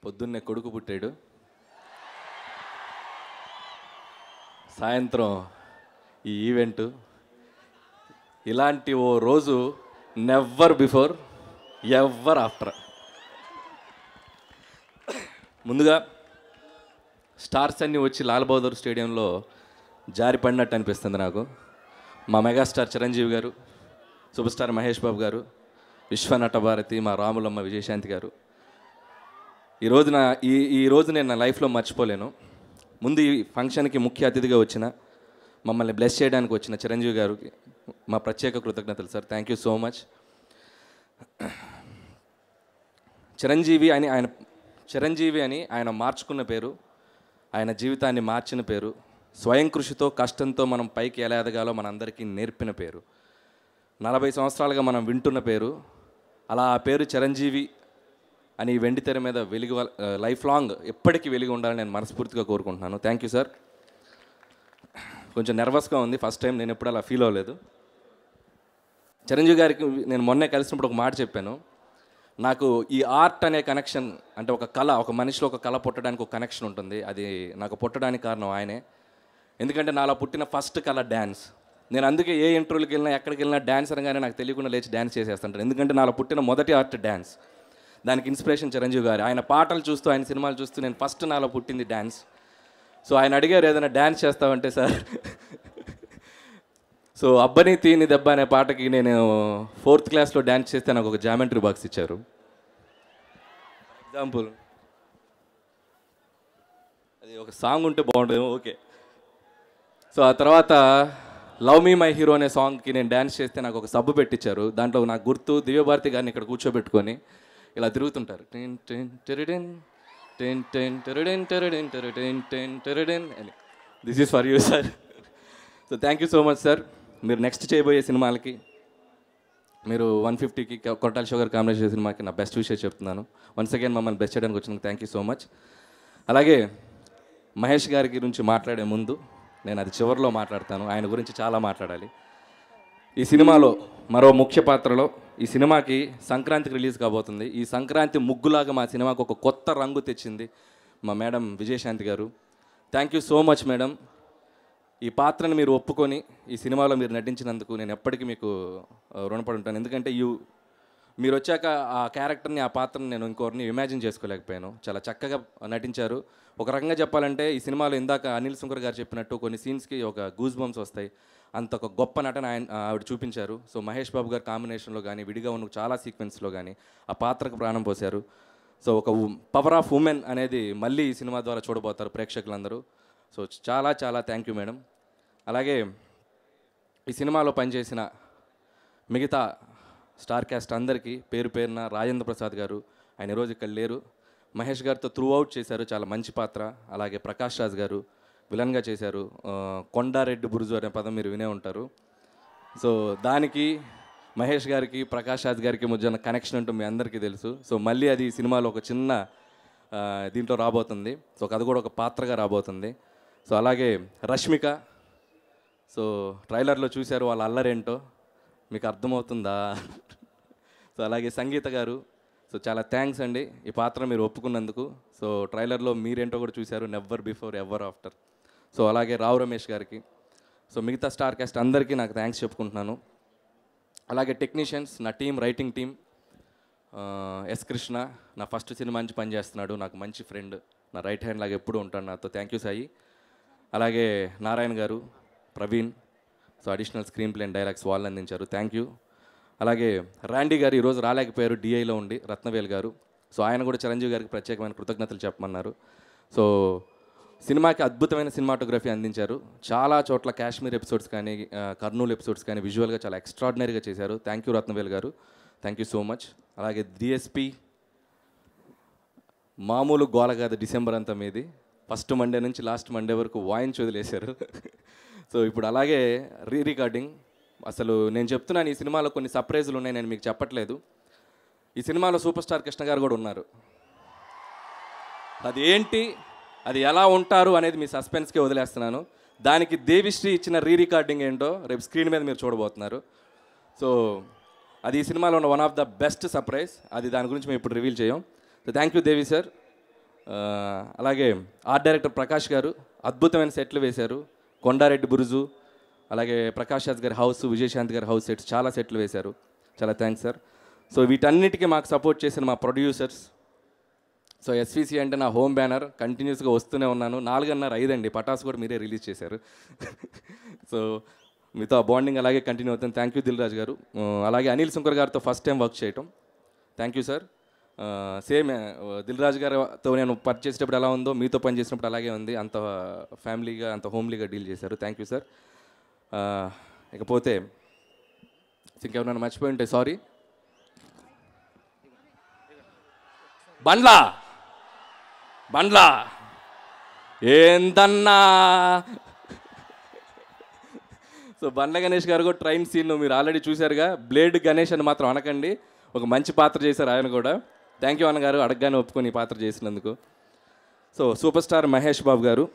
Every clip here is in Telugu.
పొద్దున్నే కొడుకు పుట్టాడు సాయంత్రం ఈ ఈవెంట్ ఇలాంటి ఓ రోజు నెవ్వర్ బిఫోర్ ఎవర్ ఆఫ్టర్ ముందుగా స్టార్స్ అన్నీ వచ్చి లాల్ బహదూర్ స్టేడియంలో జారి పడినట్టు అనిపిస్తుంది నాకు మా మెగాస్టార్ చిరంజీవి గారు సూపర్ స్టార్ మహేష్ బాబు గారు విశ్వనట భారతి మా రాములమ్మ విజయశాంతి గారు ఈ రోజు నా ఈ ఈ రోజు నేను నా లైఫ్లో మర్చిపోలేను ముందు ఈ ఫంక్షన్కి ముఖ్య అతిథిగా వచ్చిన మమ్మల్ని బ్లెస్ చేయడానికి వచ్చిన చిరంజీవి గారికి మా ప్రత్యేక కృతజ్ఞతలు sir thank you so much Chiranjeevi అని ఆయన చిరంజీవి అని ఆయన మార్చుకున్న పేరు ఆయన జీవితాన్ని మార్చిన పేరు స్వయం కృషితో కష్టంతో మనం పైకి ఎలా ఎదగాలో మనందరికీ నేర్పిన పేరు నలభై సంవత్సరాలుగా మనం వింటున్న పేరు అలా ఆ పేరు చిరంజీవి అని ఈ వెండి తెర మీద వెలుగు లైఫ్ లాంగ్ ఎప్పటికీ వెలిగి ఉండాలని నేను మనస్ఫూర్తిగా కోరుకుంటున్నాను థ్యాంక్ యూ సార్ కొంచెం నర్వస్గా ఉంది ఫస్ట్ టైం నేను ఎప్పుడు అలా ఫీల్ అవ్వలేదు చిరంజీవి గారికి నేను మొన్నే కలిసినప్పుడు ఒక మాట చెప్పాను నాకు ఈ ఆర్ట్ అనే కనెక్షన్ అంటే ఒక కళ ఒక మనిషిలో ఒక కళ పుట్టడానికి ఒక కనెక్షన్ ఉంటుంది అది నాకు పుట్టడానికి కారణం ఆయనే ఎందుకంటే నాలో పుట్టిన ఫస్ట్ కళ డ్యాన్స్ నేను అందుకే ఏ ఇంటర్వ్యూకి వెళ్ళినా ఎక్కడికి వెళ్ళినా డ్యాన్స్ అనగానే నాకు తెలియకుండా లేచి డ్యాన్స్ చేసేస్తుంటాను ఎందుకంటే నాలో పుట్టిన మొదటి ఆర్ట్ డ్యాన్స్ దానికి ఇన్స్పిరేషన్ చిరంజీవి గారు ఆయన పాటలు చూస్తూ ఆయన సినిమాలు చూస్తూ నేను ఫస్ట్ నాలో పుట్టింది డ్యాన్స్ సో ఆయన అడిగారు ఏదైనా డ్యాన్స్ చేస్తావంటే సార్ సో అబ్బని తీని దెబ్బ అనే పాటకి నేను ఫోర్త్ క్లాస్లో డ్యాన్స్ చేస్తే నాకు ఒక జామెంట్రీ బాక్స్ ఇచ్చారు ఎగ్జాంపుల్ అది ఒక సాంగ్ ఉంటే బాగుంటుంది ఓకే సో ఆ తర్వాత లవ్ మీ మై హీరో అనే సాంగ్కి నేను డ్యాన్స్ చేస్తే నాకు ఒక సబ్బు పెట్టించారు దాంట్లో నాకు గుర్తు దివ్యభారతి గారిని ఇక్కడ కూర్చోబెట్టుకొని ఇలా తిరుగుతుంటారు టెన్ టెన్ టెరడెన్ టెన్ టెన్ టెరడెన్ టెరడెన్ టెరడెన్ టెన్ టెరడెన్ అని this is for you sir so thank you so much sir మీరు నెక్స్ట్ చేయబోయే సినిమాలకి మీరు వన్ ఫిఫ్టీకి కొట్టాల షుగర్ కాంబినేషన్ సినిమాకి నా బెస్ట్ విషయం చెప్తున్నాను వన్స్ అగైన్ మమ్మల్ని బెస్ట్ చేయడానికి వచ్చినందుకు థ్యాంక్ యూ సో మచ్ అలాగే మహేష్ గారి గురించి మాట్లాడే ముందు నేను అది చివరిలో మాట్లాడతాను ఆయన గురించి చాలా మాట్లాడాలి ఈ సినిమాలో మరో ముఖ్య పాత్రలో ఈ సినిమాకి సంక్రాంతికి రిలీజ్ కాబోతుంది ఈ సంక్రాంతి ముగ్గులాగా మా సినిమాకు ఒక కొత్త రంగు తెచ్చింది మా madam Vijayashanti garu thank you so much madam ఈ పాత్రను మీరు ఒప్పుకొని ఈ సినిమాలో మీరు నటించినందుకు నేను ఎప్పటికీ మీకు ఆ, రుణపడి ఉంటాను ఎందుకంటే యూ మీరు వచ్చాక ఆ క్యారెక్టర్ని ఆ పాత్రని నేను ఇంకోరిని ఇమాజిన్ చేసుకోలేకపోయాను చాలా చక్కగా నటించారు ఒక రకంగా చెప్పాలంటే ఈ సినిమాలో ఇందాక అనిల్ శంకర్ గారు చెప్పినట్టు కొన్ని సీన్స్కి ఒక గూస్ బంప్స్ వస్తాయి అంత ఒక గొప్ప నటన ఆయన ఆవిడ చూపించారు సో మహేష్ బాబు గారి కాంబినేషన్లో కానీ విడిగా ఉన్న చాలా సీక్వెన్స్లో కానీ ఆ పాత్రకు ప్రాణం పోశారు సో ఒక పవర్ ఆఫ్ ఉమెన్ అనేది మళ్ళీ ఈ సినిమా ద్వారా చూడబోతారు ప్రేక్షకులందరూ సో చాలా చాలా థ్యాంక్ యూ మేడం అలాగే ఈ సినిమాలో పనిచేసిన మిగతా స్టార్ క్యాస్ట్ అందరికీ పేరు పేరున రాజేంద్ర ప్రసాద్ గారు ఆయన ఈరోజు ఇక్కడ లేరు మహేష్ గారితో త్రూ అవుట్ చేశారు చాలా మంచి పాత్ర అలాగే ప్రకాష్ రాజ్ గారు విలన్గా చేశారు ఆ, కొండారెడ్డి బురుజు అనే పదం మీరు వినే ఉంటారు సో దానికి మహేష్ గారికి ప్రకాష్ రాజ్ గారికి మధ్య కనెక్షన్ అంటూ మీ అందరికీ తెలుసు సో మళ్ళీ అది ఈ సినిమాలో ఒక చిన్న ఆ, దీంట్లో రాబోతుంది సో అది కూడా ఒక పాత్రగా రాబోతుంది సో అలాగే రష్మిక సో ట్రైలర్లో చూశారు వాళ్ళ అల్లరేంటో మీకు అర్థమవుతుందా సో అలాగే సంగీత గారు సో చాలా థ్యాంక్స్ అండి ఈ పాత్ర మీరు ఒప్పుకున్నందుకు సో ట్రైలర్లో మీరేంటో కూడా చూశారు never before ever after so అలాగే రావు రమేష్ గారికి సో మిగతా స్టార్ కాస్ట్ అందరికీ నాకు థ్యాంక్స్ చెప్పుకుంటున్నాను అలాగే టెక్నీషియన్స్ నా team writing team S Krishna నా ఫస్ట్ సినిమా నుంచి పనిచేస్తున్నాడు నాకు మంచి ఫ్రెండ్ నా రైట్ హ్యాండ్ లాగా ఎప్పుడూ ఉంటాడు నాతో థ్యాంక్ యూ సాయి అలాగే Narayana garu Praveen so additional screenplay and dialogues వాళ్ళు అందించారు థ్యాంక్ యూ అలాగే రాండీ గారు ఈరోజు రాలేకపోయారు డిఐలో ఉండి రత్నవేల్ గారు సో ఆయన కూడా చిరంజీవి గారికి ప్రత్యేకమైన కృతజ్ఞతలు చెప్పమన్నారు సో సినిమాకి అద్భుతమైన సినిమాటోగ్రఫీ అందించారు చాలా చోట్ల కాశ్మీర్ ఎపిసోడ్స్ కానీ ఆ, కర్నూలు ఎపిసోడ్స్ కానీ విజువల్గా చాలా ఎక్స్ట్రాడినరీగా చేశారు thank you Rathnavel garu thank you so much అలాగే డిఎస్పి మామూలు గోల కాదు డిసెంబర్ అంతా మీది ఫస్ట్ మండే నుంచి లాస్ట్ మండే వరకు వాయించి వదిలేశారు సో ఇప్పుడు అలాగే రీ రికార్డింగ్ అసలు నేను చెప్తున్నాను ఈ సినిమాలో కొన్ని సర్ప్రైజులు ఉన్నాయి నేను మీకు చెప్పట్లేదు ఈ సినిమాలో సూపర్ స్టార్ కృష్ణ గారు కూడా ఉన్నారు అది ఏంటి అది ఎలా ఉంటారు అనేది మీ సస్పెన్స్కి వదిలేస్తున్నాను దానికి దేవిశ్రీ ఇచ్చిన రీ రికార్డింగ్ ఏంటో రేపు స్క్రీన్ మీద మీరు చూడబోతున్నారు సో అది ఈ సినిమాలో ఉన్న one of the best surprise అది దాని గురించి మేము ఇప్పుడు రివీల్ చేయం so thank you Devi sir ఆ, అలాగే ఆర్ట్ డైరెక్టర్ ప్రకాష్ గారు అద్భుతమైన సెట్లు వేశారు కొండారెడ్డి బురుజు అలాగే ప్రకాష్ రాజ్ గారి హౌస్ విజయశాంత్ గారి హౌస్ సెట్స్ చాలా సెట్లు వేశారు చాలా థ్యాంక్స్ సార్ సో వీటన్నిటికీ మాకు సపోర్ట్ చేసిన మా ప్రొడ్యూసర్స్ సో ఎస్విసి అంటే నా హోమ్ బ్యానర్ కంటిన్యూస్గా వస్తూనే ఉన్నాను నాలుగున్నర ఐదండి పటాస్ కూడా మీరే రిలీజ్ చేశారు సో మీతో ఆ బాండింగ్ అలాగే కంటిన్యూ అవుతుంది థ్యాంక్ యూ దిల్ రాజు గారు ఆ, అలాగే అనిల్ శంకర్ గారితో ఫస్ట్ టైం వర్క్ చేయటం thank you sir same Dil Raju గారితో నేను పని చేసేటప్పుడు ఎలా ఉందో మీతో పని చేసినప్పుడు అలాగే ఉంది అంత ఫ్యామిలీగా అంత హోమ్లీగా డీల్ చేశారు థ్యాంక్ యూ సార్ ఇకపోతే ఇంకెవరైనా మర్చిపోయి ఉంటే సారీ బండ్లా బండ్లా ఏందన్నా సో బండ్ల గణేష్ గారు కూడా ట్రైన్ సీన్ మీరు ఆల్రెడీ చూశారుగా బ్లేడ్ గణేష్ అని మాత్రం అనకండి ఒక మంచి పాత్ర చేశారు ఆయన కూడా థ్యాంక్ యూ అన్నగారు అడగగానే ఒప్పుకొని ఈ పాత్ర చేసినందుకు so super star Mahesh Babu garu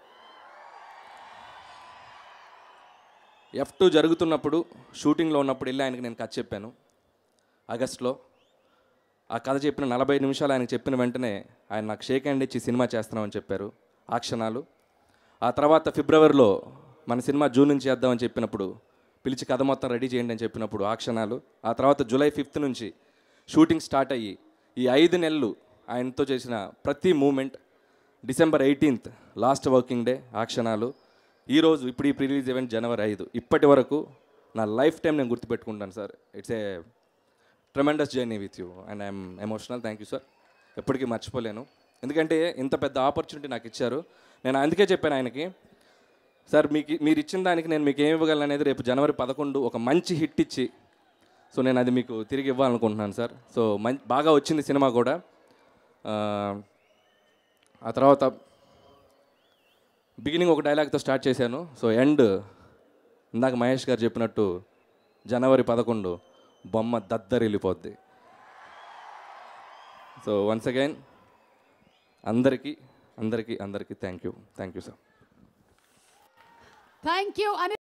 F two జరుగుతున్నప్పుడు షూటింగ్లో ఉన్నప్పుడు వెళ్ళి ఆయనకి నేను కథ చెప్పాను ఆగస్ట్లో ఆ కథ చెప్పిన నలభై నిమిషాలు ఆయనకు చెప్పిన వెంటనే ఆయన నాకు షేక్ హ్యాండ్ ఇచ్చి సినిమా చేస్తున్నామని చెప్పారు ఆ క్షణాలు ఆ తర్వాత ఫిబ్రవరిలో మన సినిమా జూన్ నుంచి చేద్దామని చెప్పినప్పుడు పిలిచి కథ మొత్తం రెడీ చేయండి అని చెప్పినప్పుడు ఆ క్షణాలు ఆ తర్వాత జూలై ఫిఫ్త్ నుంచి షూటింగ్ స్టార్ట్ అయ్యి ఈ ఐదు నెలలు ఆయనతో చేసిన ప్రతి moment December eighteenth last working day ఆ క్షణాలు ఈరోజు ఇప్పుడు ఈ ప్రీ రిలీజ్ ఈవెంట్ జనవరి ఐదు ఇప్పటి వరకు నా లైఫ్ టైం నేను గుర్తుపెట్టుకుంటాను sir it's a tremendous journey with you and I'm emotional thank you sir ఎప్పటికీ మర్చిపోలేను ఎందుకంటే ఇంత పెద్ద ఆపర్చునిటీ నాకు ఇచ్చారు నేను అందుకే చెప్పాను ఆయనకి సార్ మీకు మీరు ఇచ్చిన దానికి నేను మీకు ఏమి ఇవ్వగలను అనేది రేపు జనవరి పదకొండు ఒక మంచి హిట్ ఇచ్చి సో నేను అది మీకు తిరిగి ఇవ్వాలనుకుంటున్నాను సార్ సో మం బాగా వచ్చింది సినిమా కూడా ఆ, ఆ తర్వాత బిగినింగ్ ఒక డైలాగ్తో స్టార్ట్ చేశాను సో ఎండ్ ఇందాక మహేష్ గారు చెప్పినట్టు జనవరి పదకొండు బొమ్మ దద్దరిల్లిపోద్ది సో వన్స్ అగైన్ అందరికీ అందరికీ అందరికీ thank you thank you sir thank you అని